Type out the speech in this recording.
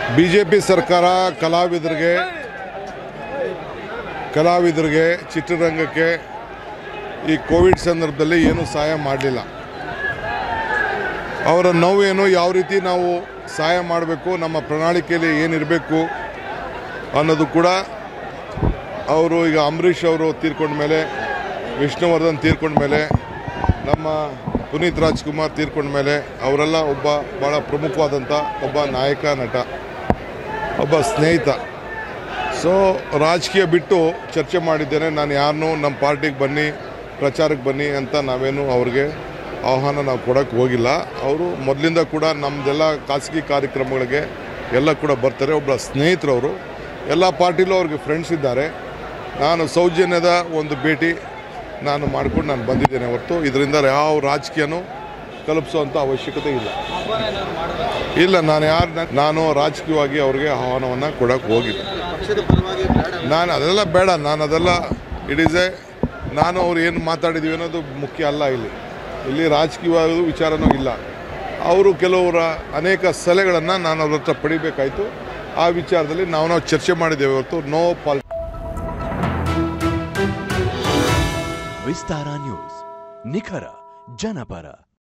B J P ಸರ್ಕಾರ ಕಲಾವಿದರಿಗೆ ಕಲಾವಿದರಿಗೆ ಚಿತ್ರರಂಗಕ್ಕೆ ಈ ಕೋವಿಡ್ ಸಂದರ್ಭದಲ್ಲಿ ಏನೂ ಸಹಾಯ ಮಾಡಲಿಲ್ಲ ಅವರ ನೋವೇನು ಯಾವ ರೀತಿ ನಾವು ಸಹಾಯ ಮಾಡಬೇಕು ನಮ್ಮ ಪ್ರಣಾಳಿಕೆಯಲ್ಲಿ ಏನಿರಬೇಕು ಅನ್ನೋದು ಕೂಡ ಅವರು ಈಗ ಅಂಬರೀಷ್ ಅವರು ತೀರ್ಕೊಂಡ ಮೇಲೆ ವಿಷ್ಣುವರ್ಧನ್ ತೀರ್ಕೊಂಡ ಮೇಲೆ ನಮ್ಮ ಪುನೀತ್ ರಾಜ್ಕುಮಾರ್ ತೀರ್ಕೊಂಡ ಮೇಲೆ ಅವರೆಲ್ಲ ಒಬ್ಬ ಭಾಳ ಪ್ರಮುಖವಾದಂಥ ಒಬ್ಬ ನಾಯಕ ನಟ ಒಬ್ಬ ಸ್ನೇಹಿತ ಸೊ ರಾಜಕೀಯ ಬಿಟ್ಟು ಚರ್ಚೆ ಮಾಡಿದ್ದೇನೆ ನಾನು ಯಾರನ್ನೂ ನಮ್ಮ ಪಾರ್ಟಿಗೆ ಬನ್ನಿ ಪ್ರಚಾರಕ್ಕೆ ಬನ್ನಿ ಅಂತ ನಾವೇನು ಅವ್ರಿಗೆ ಆಹ್ವಾನ ನಾವು ಕೊಡೋಕ್ಕೆ ಹೋಗಿಲ್ಲ ಅವರು ಮೊದಲಿಂದ ಕೂಡ ನಮ್ಮದೆಲ್ಲ ಖಾಸಗಿ ಕಾರ್ಯಕ್ರಮಗಳಿಗೆ ಎಲ್ಲ ಕೂಡ ಬರ್ತಾರೆ ಒಬ್ಬ ಸ್ನೇಹಿತರವರು ಎಲ್ಲ ಪಾರ್ಟಿಲೂ ಅವ್ರಿಗೆ ಫ್ರೆಂಡ್ಸ್ ಇದ್ದಾರೆ ನಾನು ಸೌಜನ್ಯದ ಒಂದು ಭೇಟಿ ನಾನು ಮಾಡ್ಕೊಂಡು ನಾನು ಬಂದಿದ್ದೇನೆ ಹೊರತು ಇದರಿಂದ ಯಾವ ರಾಜಕೀಯನೂ ಕಲ್ಪಿಸುವಂಥ ಅವಶ್ಯಕತೆ ಇಲ್ಲ ಇಲ್ಲ ನಾನು ಯಾರು ನಾನು ರಾಜಕೀಯವಾಗಿ ಅವ್ರಿಗೆ ಆಹ್ವಾನವನ್ನು ಕೊಡೋಕ್ಕೆ ಹೋಗಿಲ್ಲ ಪಕ್ಷದ ಪರವಾಗಿ ಬೇಡ ನಾನು ಅದೆಲ್ಲ ಬೇಡ ನಾನು ಅದೆಲ್ಲ ಇಟ್ ಈಸ್ ಎ ನಾನು ಅವ್ರು ಏನು ಮಾತಾಡಿದ್ದೀವಿ ಅನ್ನೋದು ಮುಖ್ಯ ಅಲ್ಲ ಇಲ್ಲಿ ಇಲ್ಲಿ ರಾಜಕೀಯವಾದ ವಿಚಾರನೂ ಇಲ್ಲ ಅವರು ಕೆಲವರ ಅನೇಕ ಸಲಹೆಗಳನ್ನು ನಾನು ಅವ್ರ ಹತ್ರ ಪಡಿಬೇಕಾಯಿತು ಆ ವಿಚಾರದಲ್ಲಿ ನಾವು ನಾವು ಚರ್ಚೆ ಮಾಡಿದ್ದೇವೆ ಹೊರತು ನೋ ಪಾಲ್ ವಿಸ್ತಾರ ನ್ಯೂಸ್ ನಿಖರ ಜನಪರ